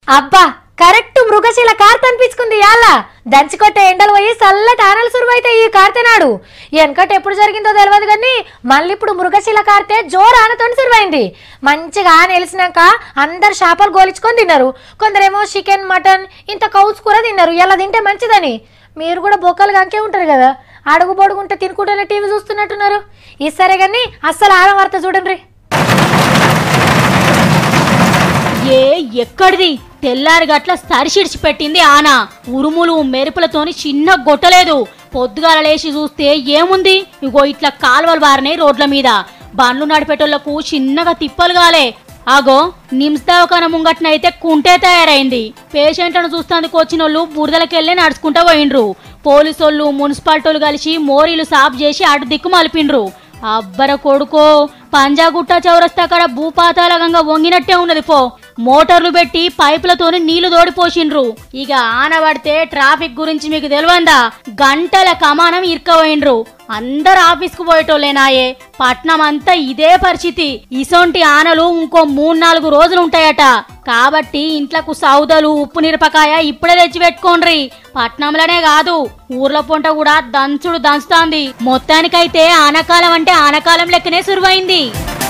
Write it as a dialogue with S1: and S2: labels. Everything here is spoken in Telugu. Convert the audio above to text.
S1: అబ్బా కరెక్ట్ మృగశిల కార్తె అనిపించుకుంది యాళ్ళ దంచికొట్టే ఎండలు పోయి చల్లటి ఆనలు సురువైతే ఈ కార్తె నాడు వెనకట ఎప్పుడు జరిగిందో తెలియదు కానీ మళ్ళీ ఇప్పుడు మృగశిల కార్తె జోరు ఆనతో సురువైంది మంచిగా ఆన వెలిసినాక అందరు చేపలు గోలించుకొని తిన్నారు కొందరేమో చికెన్ మటన్ ఇంత కౌస్ కూర తిన్నారు ఇలా తింటే మంచిదని మీరు కూడా బొక్కలు కంకే ఉంటారు కదా అడుగు పొడుగుంటే తినుకుంటేనే టీవీ చూస్తున్నట్టున్నారు ఈ సరే కానీ అస్సలు ఆన వార్త చూడండి
S2: ఏ ఎక్కడిది తెల్లారి గట్ల సరిసిడిచి పెట్టింది ఆన ఉరుములు మెరుపులతోని చిన్న గొట్టలేదు పొద్దుగాల లేచి చూస్తే ఏముంది ఇగో ఇట్లా కాలువలు బారినాయి రోడ్ల మీద బండ్లు నడిపేటోళ్లకు చిన్నగా తిప్పలు గాలే ఆగో నిమ్స్ దవాఖాన ముంగట్నైతే కుంటే తయారైంది పేషెంట్లను చూస్తాందుకు వచ్చినోళ్ళు బురదలకెళ్ళి నడుచుకుంటా పోయిండ్రు పోలీసోళ్ళు మున్సిపాలిటీలు కలిసి మోరీలు సాఫ్ చేసి అటు దిక్కు మలిపిండ్రు అబ్బర కొడుకో పంజాగుట్ట చౌరస్తా కాడ భూపాతాళంగా వంగినట్టే ఉన్నది పో మోటార్లు పెట్టి పైపులతోని నీళ్లు తోడిపోసిండ్రు ఇక ఆనబడితే ట్రాఫిక్ గురించి మీకు తెలియందా గంటల కమానం ఇరుక్కబోయిండ్రు అందరు ఆఫీస్కు పోయేటోళ్ళేనాయే పట్నం అంతా ఇదే పరిస్థితి ఇసొంటి ఆనలు ఇంకో మూడు నాలుగు రోజులు ఉంటాయట కాబట్టి ఇంట్లకు సౌదలు ఉప్పు మిరపకాయ ఇప్పుడే తెచ్చి పెట్టుకోండ్రి పట్నంలోనే కాదు ఊర్ల పొంట కూడా దంచుడు దంచుతాంది మొత్తానికైతే ఆనకాలం అంటే ఆనకాలం లెక్కనే సురువైంది